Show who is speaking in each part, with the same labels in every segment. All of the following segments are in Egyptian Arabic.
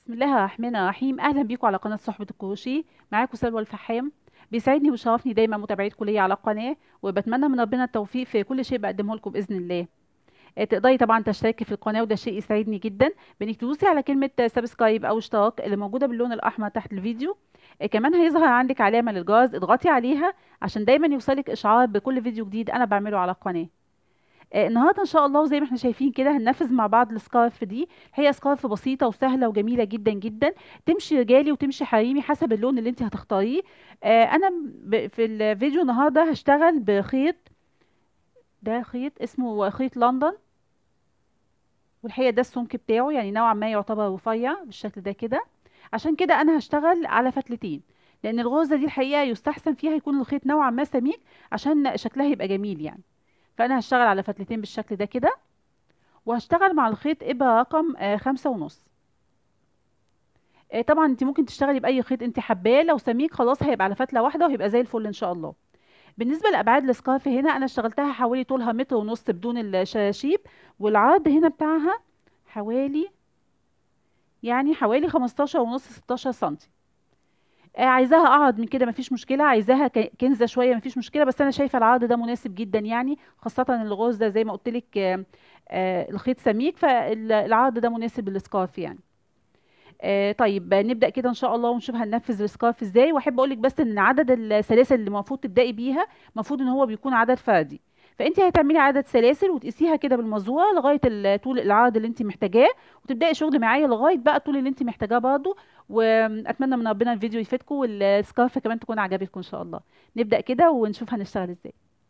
Speaker 1: بسم الله الرحمن الرحيم اهلا بيكم على قناه صحبه الكروشيه معاكم سلوى الفحام بيسعدني ويشرفني دايما متابعتكم ليا على القناه وبتمنى من ربنا التوفيق في كل شيء بقدمه لكم باذن الله آه، تقدري طبعا تشتركي في القناه وده شيء يسعدني جدا بانك تدوسي على كلمه سبسكرايب او اشتراك اللي موجوده باللون الاحمر تحت الفيديو آه، كمان هيظهر عندك علامه للجرس اضغطي عليها عشان دايما يوصلك اشعار بكل فيديو جديد انا بعمله على القناه آه، النهارده ان شاء الله وزي ما احنا شايفين كده هننفذ مع بعض السكارف دي هي سكارف بسيطه وسهله وجميله جدا جدا تمشي رجالي وتمشي حريمي حسب اللون اللي انت هتختاريه آه، انا ب- في الفيديو النهارده هشتغل بخيط ده خيط اسمه خيط لندن والحقيقه ده السمك بتاعه يعني نوعا ما يعتبر رفيع بالشكل ده كده عشان كده انا هشتغل على فتلتين لان الغرزه دي الحقيقه يستحسن فيها يكون الخيط نوعا ما سميك عشان شكلها يبقى جميل يعني فانا هشتغل على فتلتين بالشكل ده كده وهشتغل مع الخيط ابره رقم آه، خمسة ونص آه، طبعا انت ممكن تشتغلي باي خيط انت حباه لو سميك خلاص هيبقى على فتله واحده وهيبقى زي الفل ان شاء الله بالنسبه لابعاد السكارف هنا انا اشتغلتها حوالي طولها متر ونص بدون الشراشيب والعرض هنا بتاعها حوالي يعني حوالي 15 ونص 16 سنتي آه، عايزاها اعرض من كده مفيش مشكله عايزاها ك- كنزه شويه مفيش مشكله بس انا شايفه العرض ده مناسب جدا يعني خاصه ان الغوز ده زي ما قلت لك آه، آه، الخيط سميك فالعرض ده مناسب للسكارف يعني آه، طيب آه، نبدا كده ان شاء الله ونشوف هننفذ السكارف ازاي واحب اقول لك بس ان عدد السلاسل اللي المفروض تبداي بيها المفروض ان هو بيكون عدد فردي فانت هتعملي عدد سلاسل وتقيسيها كده بالمزوره لغايه ال- طول العرض اللي انت محتاجاه وتبداي شغل معايا لغايه بقى الطول اللي انت محتاجاه برضه واتمنى من ربنا الفيديو يفيدكم والسكارف كمان تكون عجبتكم ان شاء الله نبدا كده ونشوف هنشتغل ازاي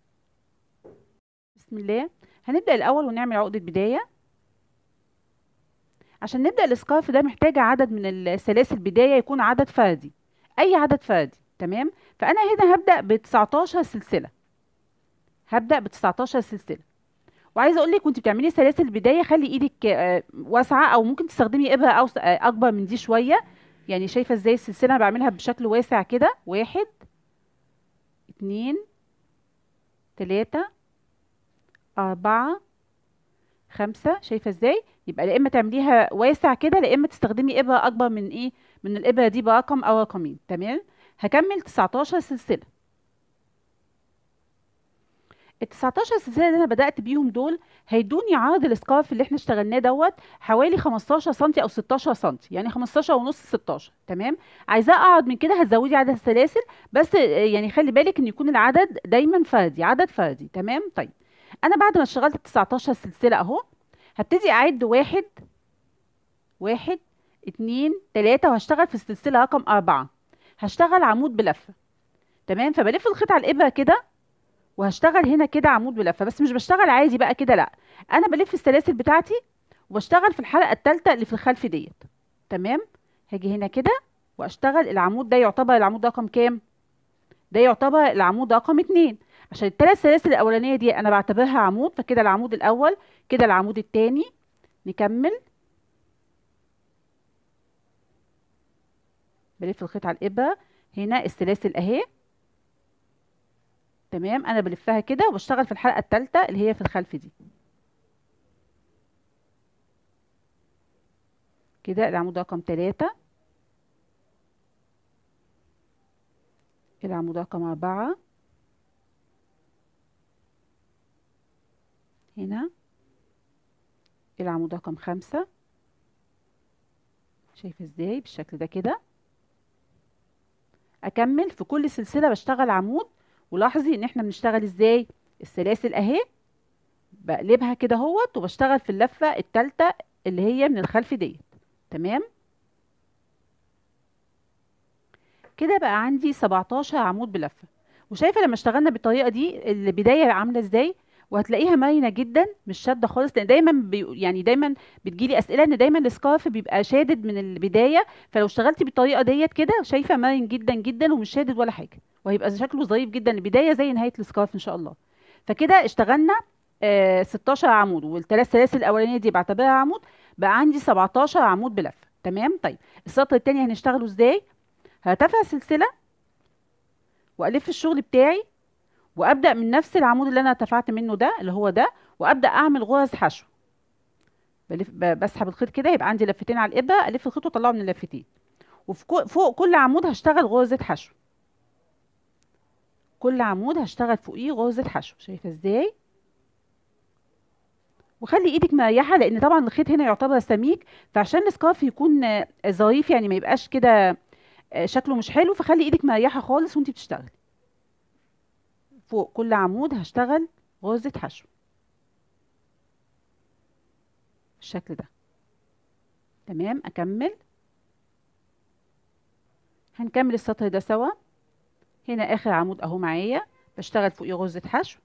Speaker 1: بسم الله هنبدا الاول ونعمل عقده بدايه عشان نبدا السكارف ده محتاجه عدد من السلاسل بدايه يكون عدد فردي اي عدد فردي تمام فانا هنا هبدا ب 19 سلسله هبدا ب 19 سلسله وعايزه اقول لك وانت بتعملي سلاسل البدايه خلي ايدك آه، واسعه او ممكن تستخدمي ابره أو اكبر من دي شويه يعني شايفه ازاي السلسله انا بعملها بشكل واسع كده واحد اتنين تلاتة أربعة خمسة شايفة ازاي يبقى لا اما تعمليها واسع كده لا اما تستخدمي ابرة اكبر من ايه من الابرة دي برقم او رقمين تمام هكمل 19 سلسلة ال 19 سلسلة اللي انا بدأت بيهم دول هيدوني عرض السكارف اللي احنا اشتغلناه دوت حوالي 15 سنتي او 16 سنتي يعني 15 ونص 16 تمام عايزاه اقعد من كده هتزودي عدد السلاسل بس آه، يعني خلي بالك ان يكون العدد دايما فردي عدد فردي تمام طيب انا بعد ما اشتغلت ال 19 سلسلة اهو هبتدي اعد واحد واحد اتنين تلاتة وهشتغل في السلسلة رقم أربعة هشتغل عمود بلفة تمام فبلف الخيط على الإبرة كده وهشتغل هنا كده عمود بلفة بس مش بشتغل عادي بقى كده لأ أنا بلف السلاسل بتاعتي وبشتغل في الحلقة التالتة اللي في الخلف ديت تمام هاجي هنا كده واشتغل العمود ده يعتبر العمود رقم كام ده يعتبر العمود رقم اتنين عشان الثلاث سلاسل الأولانية دي أنا بعتبرها عمود فكده العمود الأول كده العمود التاني نكمل بلف الخيط على الإبرة هنا السلاسل أهي تمام أنا بلفها كده وبشتغل في الحلقة التالتة اللي هي في الخلف دي كده العمود رقم تلاتة العمود رقم أربعة هنا العمود رقم خمسة شايفة ازاي بالشكل ده كده اكمل في كل سلسلة بشتغل عمود ولاحظي ان احنا بنشتغل ازاي السلاسل اهي بقلبها كده اهوت وبشتغل في اللفة التالتة اللي هي من الخلف ديت تمام كده بقى عندي 17 عمود بلفة وشايفة لما اشتغلنا بالطريقة دي البداية عاملة ازاي وهتلاقيها مرنة جدا مش شادة خالص لان دايما بي يعني دايما بتجيلي اسئلة ان دايما السكارف بيبقى شادد من البداية فلو اشتغلتي بالطريقة ديت كده شايفة مرن جدا جدا ومش شادد ولا حاجة وهيبقى شكله ظريف جدا البداية زي نهاية السكارف ان شاء الله فكده اشتغلنا آه 16 عمود والثلاث سلاسل الاولانية دي بعتبرها عمود بقى عندي 17 عمود بلفة تمام طيب السطر التاني هنشتغله ازاي هرتفع سلسلة والف الشغل بتاعي وابدا من نفس العمود اللي انا ارتفعت منه ده اللي هو ده وابدا اعمل غرز حشو بلف ب- بسحب الخيط كده يبقى عندي لفتين على الابره الف الخيط واطلعه من اللفتين وفوق فوق كل عمود هشتغل غرزه حشو كل عمود هشتغل فوقيه غرزه حشو شايفه ازاي وخلي ايدك مريحه لان طبعا الخيط هنا يعتبر سميك فعشان السكارف يكون آه، ظريف يعني ما يبقاش كده آه، شكله مش حلو فخلي ايدك مريحه خالص وانت بتشتغلي فوق كل عمود هشتغل غرزه حشو بالشكل ده تمام اكمل هنكمل السطر ده سوا هنا اخر عمود اهو معايا بشتغل فوقيه غرزه حشو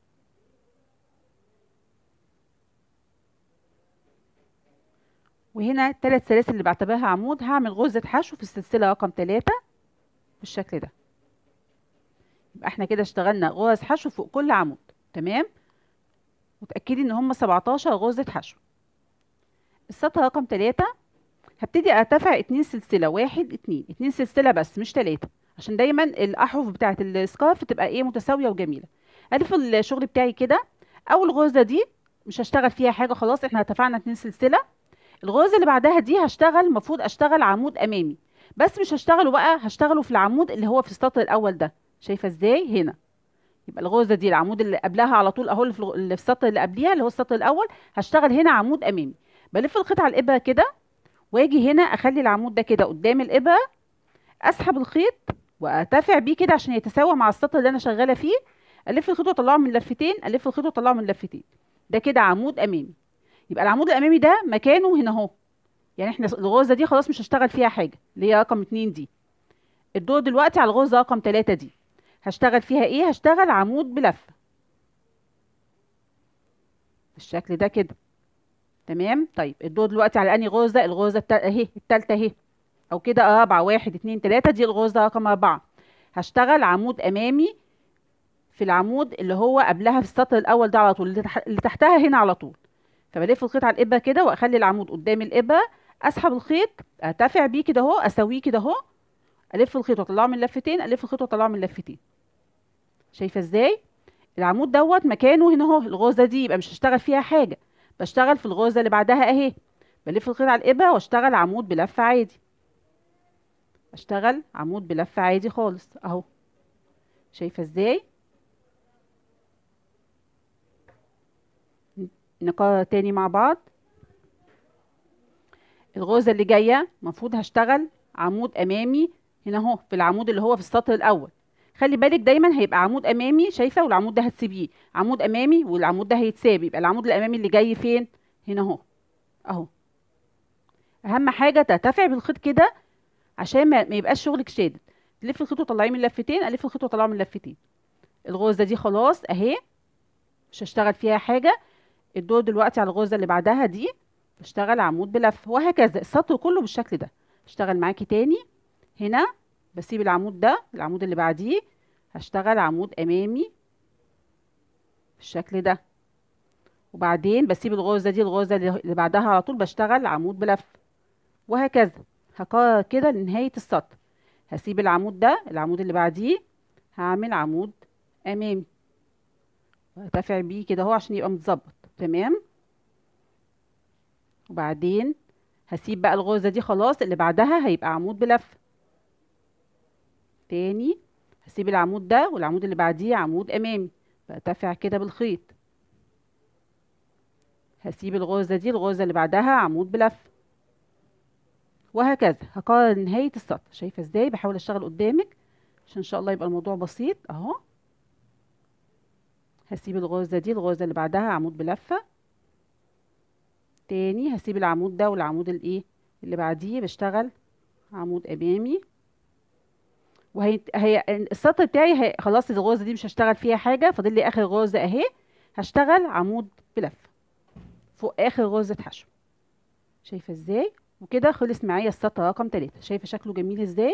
Speaker 1: وهنا ثلاث سلاسل اللي بعتبرها عمود هعمل غرزة حشو في السلسلة رقم ثلاثة بالشكل ده يبقى احنا كده اشتغلنا غرز حشو فوق كل عمود تمام وتأكدي ان هم 17 غرزة حشو السطر رقم ثلاثة هبتدي ارتفع اتنين سلسلة واحد اتنين اتنين سلسلة بس مش تلاتة عشان دايما الاحرف بتاعة السكارف تبقى ايه متساوية وجميلة الف الشغل بتاعي كده اول غرزة دي مش هشتغل فيها حاجة خلاص احنا ارتفعنا اتنين سلسلة الغرزه اللي بعدها دي هشتغل المفروض اشتغل عمود امامي بس مش هشتغله بقى هشتغله في العمود اللي هو في السطر الاول ده شايفه ازاي هنا يبقى الغرزه دي العمود اللي قبلها على طول اهو اللي في الغ- اللي في السطر اللي قبليها اللي هو السطر الاول هشتغل هنا عمود امامي بلف الخيط على الابره كده واجي هنا اخلي العمود ده كده قدام الابره اسحب الخيط وارتفع بيه كده عشان يتساوى مع السطر اللي انا شغاله فيه الف الخيط واطلعه من لفتين الف الخيط واطلعه من لفتين ده كده عمود امامي يبقى العمود الامامي ده مكانه هنا اهو يعني احنا الغرزه دي خلاص مش هشتغل فيها حاجه اللي هي رقم اتنين دي الدور دلوقتي على الغرزه رقم تلاتة دي هشتغل فيها ايه هشتغل عمود بلفه بالشكل ده كده تمام طيب الدور دلوقتي على انهي غرزه الغرزه التا- اهي التالتة اهي او كده اربعة واحد اتنين تلاتة دي الغرزه رقم اربعة هشتغل عمود امامي في العمود اللي هو قبلها في السطر الاول ده على طول اللي تح- اللي تحتها هنا على طول فبلف الخيط على الابره كده واخلي العمود قدام الابره اسحب الخيط ارتفع بيه كده اهو اسويه كده اهو الف الخيط واطلعه من لفتين الف الخيط واطلعه من لفتين شايفه ازاي العمود دوت مكانه هنا اهو الغرزه دي يبقى مش هشتغل فيها حاجه بشتغل في الغرزه اللي بعدها اهي بلف الخيط على الابره واشتغل عمود بلف عادي اشتغل عمود بلف عادي خالص اهو شايفه ازاي نكرر تاني مع بعض الغرزة اللي جاية المفروض هشتغل عمود أمامي هنا اهو في العمود اللي هو في السطر الأول خلي بالك دايما هيبقى عمود أمامي شايفة والعمود ده هتسيبيه عمود أمامي والعمود ده هيتساب يبقى العمود الأمامي اللي جاي فين هنا اهو اهو أهم حاجة ترتفع بالخيط كده عشان ما ما يبقاش شغلك شادد تلف الخيط وطلعيه من لفتين ألف الخيط وطلعه من لفتين الغرزة دي خلاص أهي مش هشتغل فيها حاجة الدور دلوقتي على الغرزة اللي بعدها دي بشتغل عمود بلف وهكذا السطر كله بالشكل ده اشتغل معاكي تاني هنا بسيب العمود ده العمود اللي بعديه هشتغل عمود امامي بالشكل ده وبعدين بسيب الغرزة دي الغرزة اللي اللي بعدها على طول بشتغل عمود بلف وهكذا هكرر كده لنهاية السطر هسيب العمود ده العمود اللي بعديه هعمل عمود امامي وارتفع بيه كده اهو عشان يبقى متظبط تمام وبعدين هسيب بقى الغرزة دي خلاص اللي بعدها هيبقى عمود بلف تاني هسيب العمود ده والعمود اللي بعديه عمود امامي برتفع كده بالخيط هسيب الغرزة دي الغرزة اللي بعدها عمود بلف وهكذا هكرر نهاية السطر شايفة ازاي بحاول اشتغل قدامك عشان ان شاء الله يبقى الموضوع بسيط اهو هسيب الغرزة دي الغرزة اللي بعدها عمود بلفة تاني هسيب العمود ده والعمود الايه اللي بعديه بشتغل عمود امامي وهي هي السطر بتاعي هي خلاص الغرزه دي مش هشتغل فيها حاجه فاضل لي اخر غرزه اهي هشتغل عمود بلف فوق اخر غرزه حشو شايفه ازاي وكده خلص معايا السطر رقم 3 شايفه شكله جميل ازاي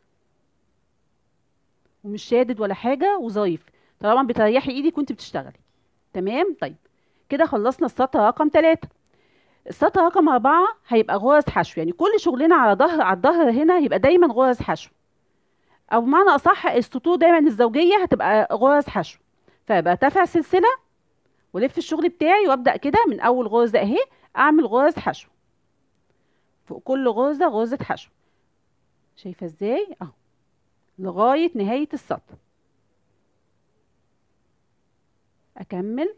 Speaker 1: ومش شادد ولا حاجه وظريف طالما بتريحي ايدك وانت بتشتغلي تمام طيب كده خلصنا السطر رقم 3 السطر رقم أربعة هيبقى غرز حشو يعني كل شغلنا على ظهر على الظهر هنا هيبقى دايما غرز حشو او بمعنى اصح السطور دايما الزوجيه هتبقى غرز حشو فبرتفع سلسله ولف الشغل بتاعي وابدا كده من اول غرزه اهي اعمل غرز حشو فوق كل غرزة غرزة حشو شايفة ازاي اهو لغاية نهاية السطر اكمل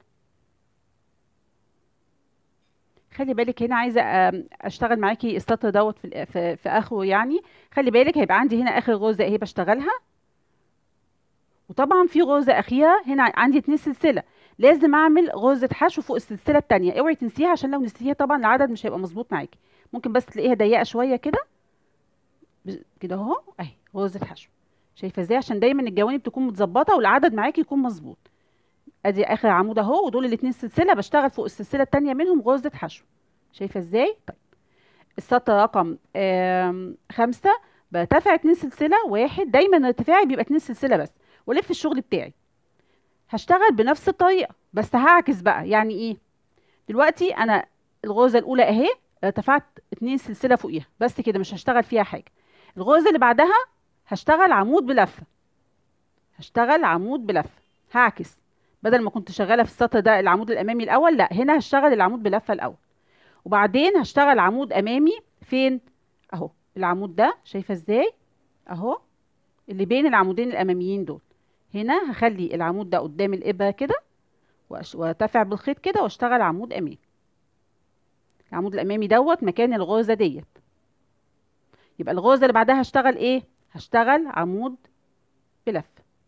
Speaker 1: خلي بالك هنا عايزه اشتغل معاكي السطر دوت في, في, في اخره يعني خلي بالك هيبقى عندي هنا اخر غرزه اهي بشتغلها وطبعا في غرزه اخيره هنا عندي اتنين سلسله لازم اعمل غرزه حشو فوق السلسله التانية اوعي تنسيها عشان لو نسيتيها طبعا العدد مش هيبقى مظبوط معاكي ممكن بس تلاقيها ضيقه شويه كده كده اهو اهي غرزه حشو شايفه ازاي عشان دايما الجوانب تكون متظبطه والعدد معاكي يكون مظبوط ادي اخر عمود اهو ودول الاتنين سلسله بشتغل فوق السلسله التانية منهم غرزه حشو شايفه ازاي طيب السطر رقم خمسة برتفع اتنين سلسله واحد دايما ارتفاعي بيبقى اتنين سلسله بس والف الشغل بتاعي هشتغل بنفس الطريقه بس هعكس بقى يعني ايه دلوقتي انا الغرزه الاولى اهي ارتفعت اتنين سلسله فوقيها بس كده مش هشتغل فيها حاجه الغرزه اللي بعدها هشتغل عمود بلفه هشتغل عمود بلفه هعكس بدل ما كنت شغاله في السطر ده العمود الامامي الاول لا هنا هشتغل العمود بلفه الاول وبعدين هشتغل عمود امامي فين اهو العمود ده شايفه ازاي اهو اللي بين العمودين الاماميين دول هنا هخلي العمود ده قدام الابره كده وارتفع بالخيط كده واشتغل عمود امامي العمود الامامي دوت مكان الغرزه ديت يبقى الغرزه اللي بعدها هشتغل ايه هشتغل عمود بلف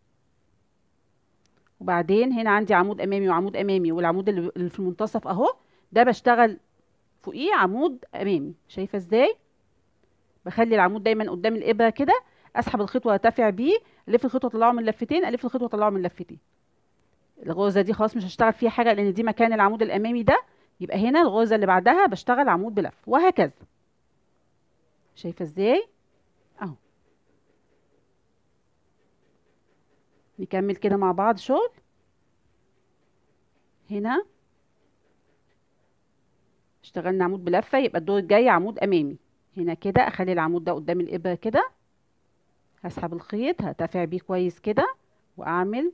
Speaker 1: وبعدين هنا عندي عمود امامي وعمود امامي والعمود اللي في المنتصف اهو ده بشتغل فوقيه عمود امامي شايفه ازاي بخلي العمود دايما قدام الابره كده اسحب الخيط وارتفع بيه الف الخيط واطلعه من لفتين الف الخيط واطلعه من لفتين الغرزه دي خلاص مش هشتغل فيها حاجه لان دي مكان العمود الامامي ده يبقى هنا الغرزه اللي بعدها بشتغل عمود بلف وهكذا شايفه ازاي اهو نكمل كده مع بعض شغل هنا اشتغلنا عمود بلفه يبقى الدور الجاي عمود امامي هنا كده اخلي العمود ده قدام الابره كده هسحب الخيط هرتفع بيه كويس كده واعمل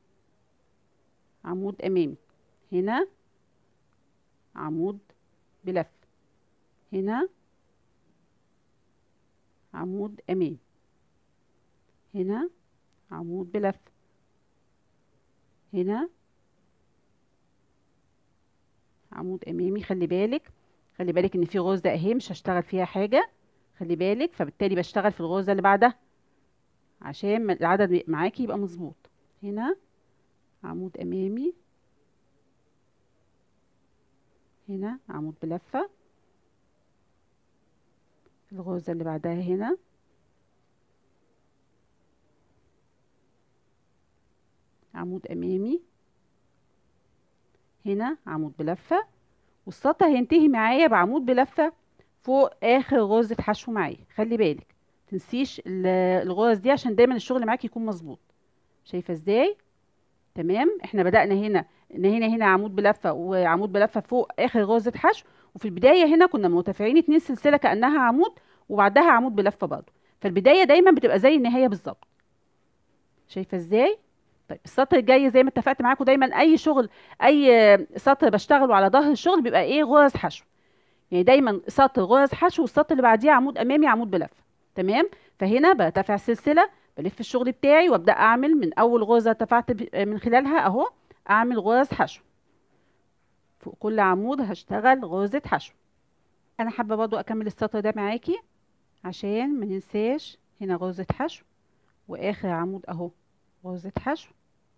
Speaker 1: عمود امامي هنا عمود بلف هنا عمود امامي هنا عمود بلف هنا عمود امامي خلي بالك خلي بالك ان في غرزه اهي مش هشتغل فيها حاجه خلي بالك فبالتالي بشتغل في الغرزه اللي بعدها عشان العدد معاكي يبقى مظبوط هنا عمود امامي هنا عمود بلفه الغرزه اللي بعدها هنا عمود امامي هنا عمود بلفه والسطر هينتهي معايا بعمود بلفه فوق اخر غرزه حشو معايا خلي بالك تنسيش الغرز دي عشان دايما الشغل معاكي يكون مظبوط شايفه ازاي تمام احنا بدأنا هنا ان هنا هنا عمود بلفه وعمود بلفه فوق اخر غرزه حشو وفي البدايه هنا كنا مرتفعين اتنين سلسله كانها عمود وبعدها عمود بلفه برضه فالبدايه دايما بتبقى زي النهايه بالظبط شايفه ازاي طيب السطر الجاي زي ما اتفقت معاكم دايما اي شغل اي سطر بشتغله على ظهر الشغل بيبقى ايه غرز حشو يعني دايما سطر غرز حشو والسطر اللي بعديه عمود امامي عمود بلفه تمام فهنا برتفع سلسله بلف الشغل بتاعي وابدا اعمل من اول غرزه ارتفعت من خلالها اهو اعمل غرز حشو فوق كل عمود هشتغل غرزه حشو انا حابه برضو اكمل السطر ده معاكي عشان ما ننساش هنا غرزه حشو واخر عمود اهو غرزه حشو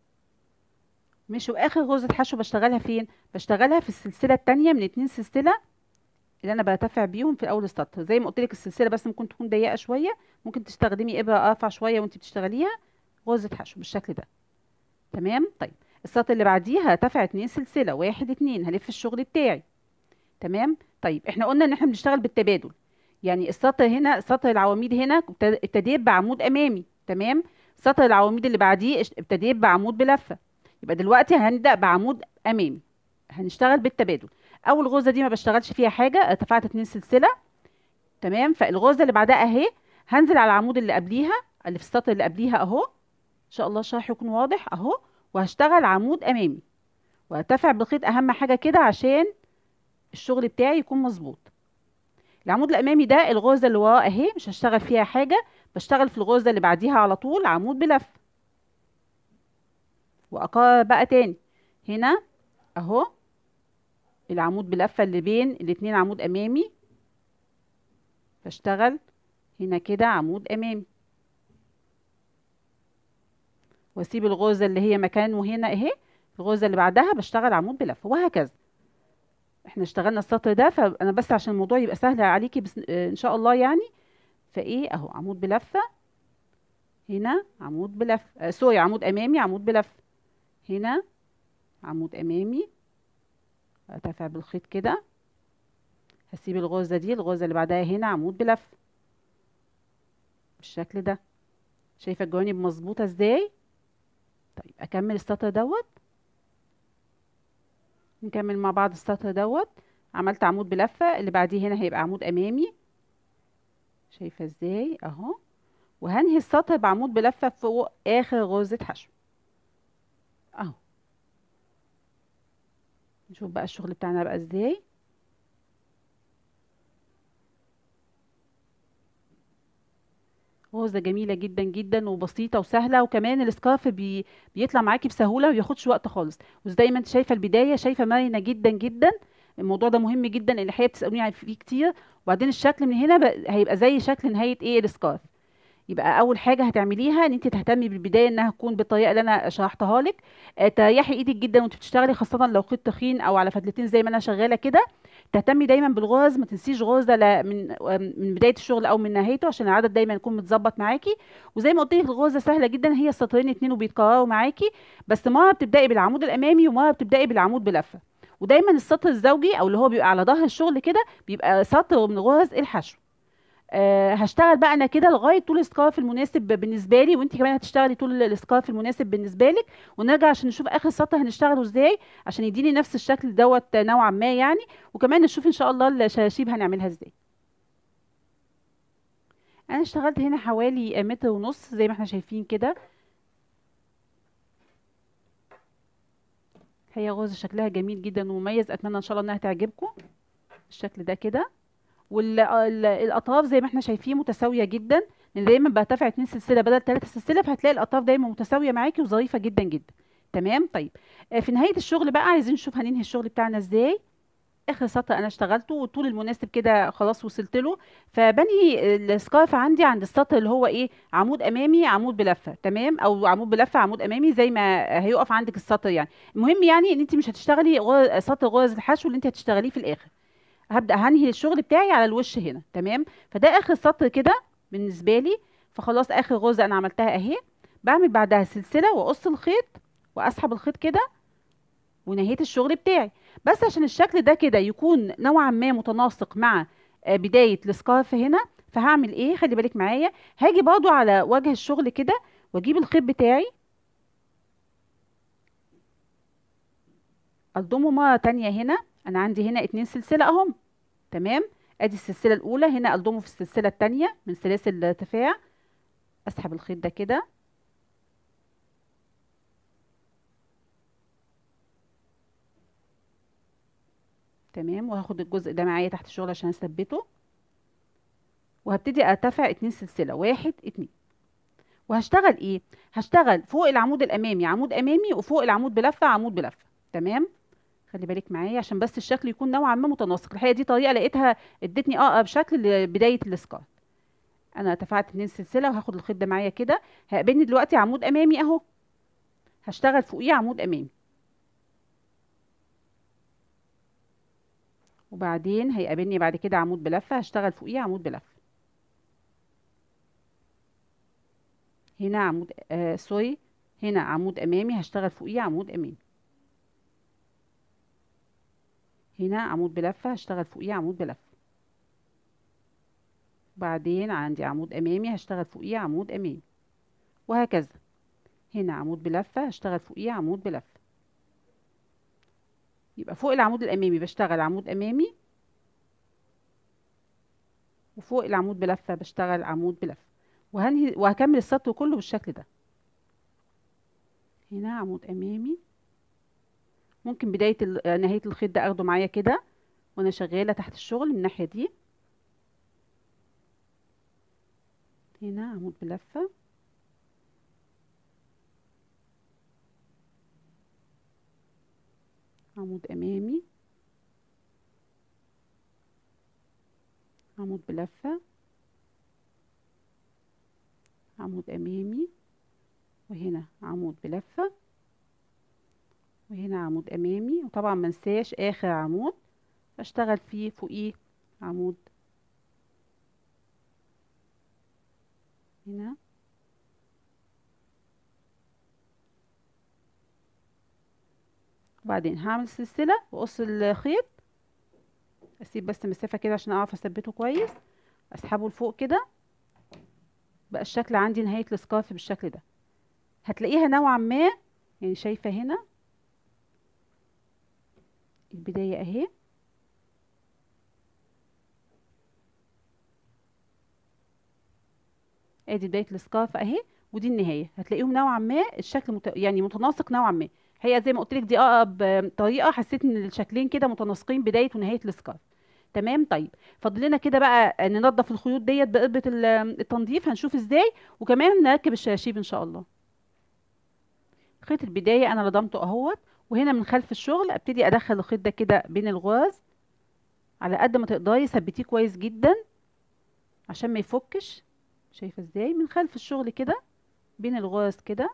Speaker 1: مش واخر غرزه حشو بشتغلها فين بشتغلها في السلسله الثانيه من اتنين سلسله اللي انا برتفع بيهم في اول السطر زي ما قلت لك السلسله بس ممكن تكون ضيقه شويه ممكن تستخدمي ابره ارفع شويه وانت بتشتغليها غرزه حشو بالشكل ده تمام طيب السطر اللي بعديه هرتفع اتنين سلسله واحد اتنين هلف الشغل بتاعي تمام طيب احنا قلنا ان احنا بنشتغل بالتبادل يعني السطر هنا سطر العواميد هنا ابتديت بعمود امامي تمام سطر العواميد اللي بعديه ابتديت بعمود بلفه يبقى دلوقتي هنبدا بعمود امامي هنشتغل بالتبادل اول غرزه دي ما بشتغلش فيها حاجه ارتفعت اتنين سلسله تمام فالغرزه اللي بعدها اهي هنزل على العمود اللي قبليها اللي في السطر اللي قبليها اهو ان شاء الله الشرح يكون واضح اهو وهشتغل عمود امامي وارتفع بالخيط اهم حاجه كده عشان الشغل بتاعي يكون مظبوط العمود الامامي ده الغرزه اللي وراه اهي مش هشتغل فيها حاجه بشتغل في الغرزه اللي بعديها على طول عمود بلف واكرر بقى تاني هنا اهو العمود بلفه اللي بين الاتنين عمود امامي بشتغل هنا كده عمود امامي واسيب الغرزه اللي هي مكانه هنا اهي الغرزه اللي بعدها بشتغل عمود بلف وهكذا احنا اشتغلنا السطر ده فانا بس عشان الموضوع يبقى سهل عليكي بس ان شاء الله يعني فايه اهو عمود بلفه هنا عمود بلف آه سوري عمود امامي عمود بلف هنا عمود امامي ارتفع بالخيط كده هسيب الغرزه دي الغرزه اللي بعدها هنا عمود بلف بالشكل ده شايفه الجوانب مظبوطه ازاي طيب اكمل السطر دوت نكمل مع بعض السطر دوت عملت عمود بلفه اللي بعديه هنا هيبقى عمود امامي شايفه ازاي اهو وهنهي السطر بعمود بلفه فوق اخر غرزه حشو اهو نشوف بقى الشغل بتاعنا بقى ازاي غرزة جميلة جدا جدا وبسيطة وسهلة وكمان السكارف بي بيطلع معاكي بسهولة وما بياخدش وقت خالص وزي ما انت شايفة البداية شايفة مرنة جدا جدا الموضوع ده مهم جدا اللي الحقيقة بتسألوني فيه كتير وبعدين الشكل من هنا هيبقى زي شكل نهاية ايه السكارف يبقى اول حاجه هتعمليها ان انت تهتمي بالبدايه انها تكون بالطريقه اللي انا شرحتها لك آه تريحي ايدك جدا وانت بتشتغلي خاصه لو خيط تخين او على فتلتين زي ما انا شغاله كده تهتمي دايما بالغرز ما تنسيش غرزه من من بدايه الشغل او من نهايته عشان العدد دايما يكون متظبط معاكي وزي ما قلت لك الغرزه سهله جدا هي سطرين اتنين وبيتكرروا معاكي بس مره بتبداي بالعمود الامامي ومره بتبداي بالعمود بلفه ودايما السطر الزوجي او اللي هو بيبقى على ظهر الشغل كده بيبقى سطر من غرز الحشو أه هشتغل بقى انا كده لغايه طول السكارف المناسب بالنسبه لي وانت كمان هتشتغلي طول السكارف المناسب بالنسبه لك ونرجع عشان نشوف اخر سطر هنشتغله ازاي عشان يديني نفس الشكل دوت نوعا ما يعني وكمان نشوف ان شاء الله الشراشيب هنعملها ازاي انا اشتغلت هنا حوالي متر ونص زي ما احنا شايفين كده هي غرزه شكلها جميل جدا ومميز اتمنى ان شاء الله انها تعجبكم الشكل ده كده والاطراف زي ما احنا شايفين متساويه جدا لان دايما برتفع اتنين سلسله بدل تلاته سلسله فهتلاقي الاطراف دايما متساويه معاكي وظريفه جدا جدا تمام طيب في نهايه الشغل بقى عايزين نشوف هننهي الشغل بتاعنا ازاي اخر سطر انا اشتغلته والطول المناسب كده خلاص وصلت له فبنهي السكارف عندي عند السطر اللي هو ايه عمود امامي عمود بلفه تمام او عمود بلفه عمود امامي زي ما هيقف عندك السطر يعني المهم يعني ان انت مش هتشتغلي غرز سطر غرز الحشو اللي انت هتشتغليه في الاخر هبدا هنهي الشغل بتاعي على الوش هنا تمام فده اخر سطر كده بالنسبه لي فخلاص اخر غرزه انا عملتها اهي بعمل بعدها سلسله واقص الخيط واسحب الخيط كده ونهيت الشغل بتاعي بس عشان الشكل ده كده يكون نوعا ما متناسق مع بدايه السكارف هنا فهعمل ايه خلي بالك معايا هاجي برضو على وجه الشغل كده واجيب الخيط بتاعي الضمه مره تانية هنا انا عندي هنا اتنين سلسله اهم تمام ادي السلسله الاولى هنا الضمه في السلسله الثانيه من سلاسل الارتفاع اسحب الخيط ده كده تمام وهاخد الجزء ده معايا تحت الشغل عشان اثبته وهبتدي ارتفع اتنين سلسله واحد اتنين وهشتغل ايه هشتغل فوق العمود الامامي عمود امامي وفوق العمود بلفه عمود بلفه تمام خلي بالك معايا عشان بس الشكل يكون نوعا ما متناسق الحقيقه دي طريقه لقيتها ادتني اقرب شكل لبدايه السكارف انا ارتفعت اتنين سلسله وهاخد الخيط ده معايا كده هقابلني دلوقتي عمود امامي اهو هشتغل فوقيه عمود امامي وبعدين هيقابلني بعد كده عمود بلفه هشتغل فوقيه عمود بلفه هنا عمود آه سوري هنا عمود امامي هشتغل فوقيه عمود امامي هنا عمود بلفه هشتغل فوقيه عمود بلفه بعدين عندي عمود امامي هشتغل فوقيه عمود امامي وهكذا هنا عمود بلفه هشتغل فوقيه عمود بلفه يبقى فوق العمود الامامي بشتغل عمود امامي وفوق العمود بلفه بشتغل عمود بلفه وهنهي وهكمل السطر كله بالشكل ده هنا عمود امامي ممكن بدايه نهايه الخيط ده اخده معايا كده وانا شغالة تحت الشغل من الناحية دي هنا عمود بلفة عمود امامي عمود بلفة عمود امامي وهنا عمود بلفة وهنا عمود امامي وطبعا منساش اخر عمود اشتغل فيه فوقيه عمود هنا وبعدين هعمل سلسلة واقص الخيط اسيب بس مسافة كده عشان اعرف اثبته كويس اسحبه لفوق كده بقى الشكل عندي نهاية السكارف بالشكل ده هتلاقيها نوعا ما يعني شايفة هنا البداية اهي ادي بداية السكارف اهي ودي النهاية هتلاقيهم نوعا ما الشكل مت... يعني متناسق نوعا ما هي زي ما قلت لك دي اقرب طريقة حسيت ان الشكلين كده متناسقين بداية ونهاية السكارف تمام طيب فاضل لنا كده بقى ننضف الخيوط ديت بقربة التنظيف هنشوف ازاي وكمان نركب الشراشيب ان شاء الله خيط البداية انا لضمته اهوت وهنا من خلف الشغل ابتدي ادخل الخيط ده كده بين الغرز على قد ما تقدري ثبتيه كويس جدا عشان ما يفكش شايفه ازاي من خلف الشغل كده بين الغرز كده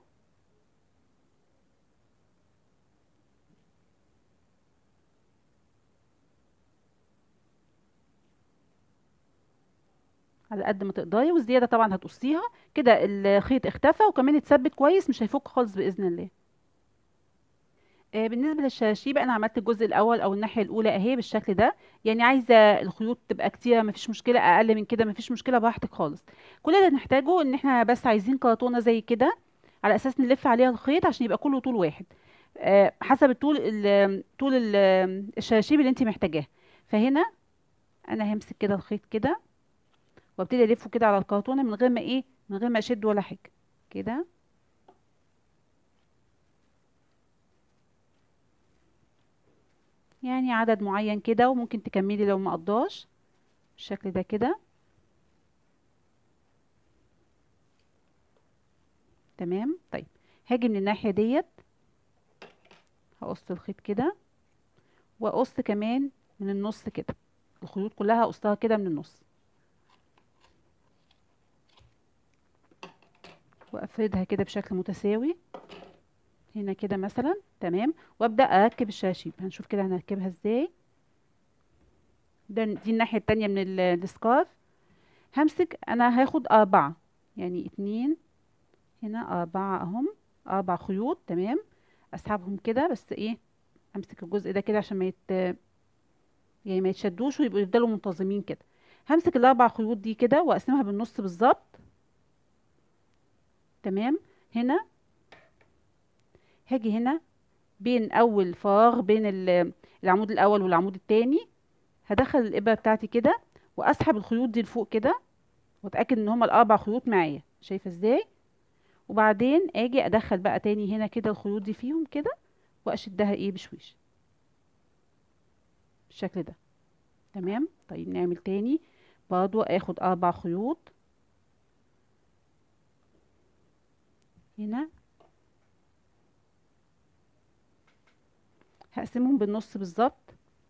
Speaker 1: على قد ما تقدري والزياده طبعا هتقصيها كده الخيط اختفى وكمان اتثبت كويس مش هيفك خالص باذن الله بالنسبه للشراشيب انا عملت الجزء الاول او الناحيه الاولى اهي بالشكل ده يعني عايزه الخيوط تبقى كتيره مفيش مشكله اقل من كده مفيش مشكله براحتك خالص كل اللي نحتاجه ان احنا بس عايزين كرتونه زي كده على اساس نلف عليها الخيط عشان يبقى كله طول واحد حسب الطول ال طول ال الشراشيب اللي انت محتاجاه فهنا انا همسك كده الخيط كده وابتدي الفه كده على الكرتونه من غير ما ايه من غير ما اشد ولا حاجه كده يعني عدد معين كده وممكن تكملي لو ما قضاش بالشكل ده كده تمام طيب هاجي من الناحيه ديت هقص الخيط كده واقص كمان من النص كده الخيوط كلها هقصها كده من النص وافردها كده بشكل متساوي هنا كده مثلا تمام وابدا اركب الشراشيب هنشوف كده هنركبها ازاي ده دي الناحيه التانية من السكارف همسك انا هاخد اربعة يعني اتنين هنا اربعة اهم اربع خيوط تمام اسحبهم كده بس ايه امسك الجزء ده كده عشان ما يت يعني ما يتشدوش ويبقوا يفضلوا منتظمين كده همسك الاربع خيوط دي كده واقسمها بالنص بالظبط تمام هنا هاجي هنا بين اول فراغ بين العمود الاول والعمود التاني هدخل الابره بتاعتي كده واسحب الخيوط دي لفوق كده واتاكد ان هما الاربع خيوط معايا شايفه ازاي وبعدين اجي ادخل بقى تاني هنا كده الخيوط دي فيهم كده واشدها ايه بشويش بالشكل ده تمام طيب نعمل تاني برضو اخد اربع خيوط هنا هقسمهم بالنص بالظبط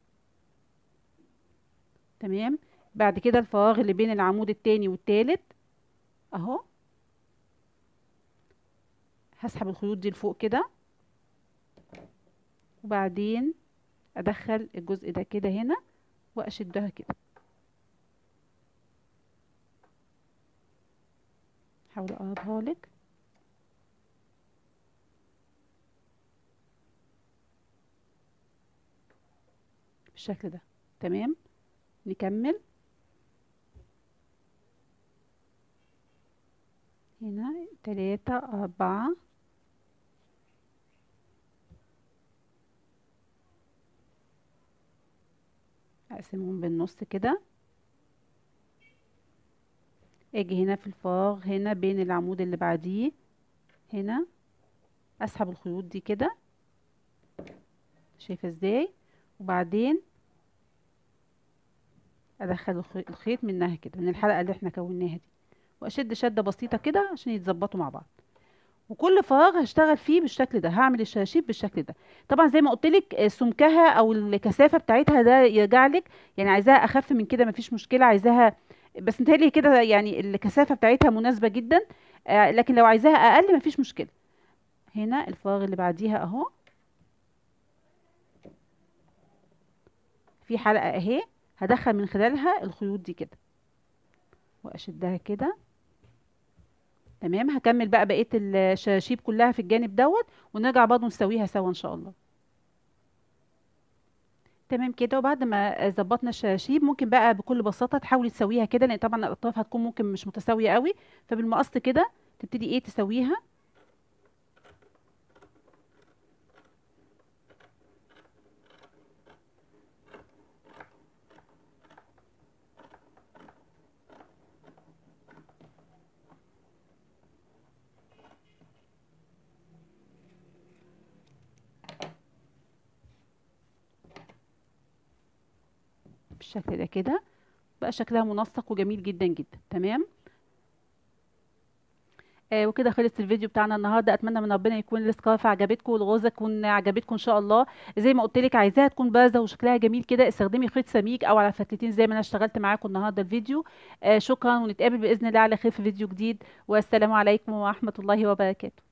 Speaker 1: تمام بعد كده الفراغ اللي بين العمود التاني والتالت اهو هسحب الخيوط دي لفوق كده وبعدين ادخل الجزء ده كده هنا واشدها كده احاول اقربها لك بالشكل ده تمام نكمل هنا تلاتة أربعة أقسمهم بالنص كده اجي هنا في الفراغ هنا بين العمود اللي بعديه هنا اسحب الخيوط دي كده شايفه ازاي وبعدين ادخل الخ- الخيط منها كده من الحلقه اللي احنا كوناها دي واشد شده بسيطه كده عشان يتظبطوا مع بعض وكل فراغ هشتغل فيه بالشكل ده هعمل الشراشيب بالشكل ده طبعا زي ما قلت لك سمكها او الكثافه بتاعتها ده يرجع لك يعني عايزاها اخف من كده مفيش مشكله عايزاها بس متهيألي كده يعني الكثافه بتاعتها مناسبه جدا آه، لكن لو عايزاها اقل مفيش مشكله هنا الفراغ اللي بعديها اهو في حلقه اهي هدخل من خلالها الخيوط دي كده واشدها كده تمام هكمل بقى بقيه الشراشيب كلها في الجانب دوت ونرجع برضه نسويها سوا ان شاء الله تمام كده وبعد ما ظبطنا الشراشيب ممكن بقى بكل بساطه تحاولي تسويها كده لان طبعا الاطراف هتكون ممكن مش متساويه قوي فبالمقص كده تبتدي ايه تسويها بالشكل ده كده بقى شكلها منسق وجميل جدا جدا تمام آه وكده خلص الفيديو بتاعنا النهارده اتمنى من ربنا يكون السكارف عجبتكم والغوزه تكون عجبتكم ان شاء الله زي ما قلت لك عايزاها تكون بارزه وشكلها جميل كده استخدمي خيط سميك او على فتلتين زي ما انا اشتغلت معاكم النهارده الفيديو آه شكرا ونتقابل باذن الله على خير في فيديو جديد والسلام عليكم ورحمه الله وبركاته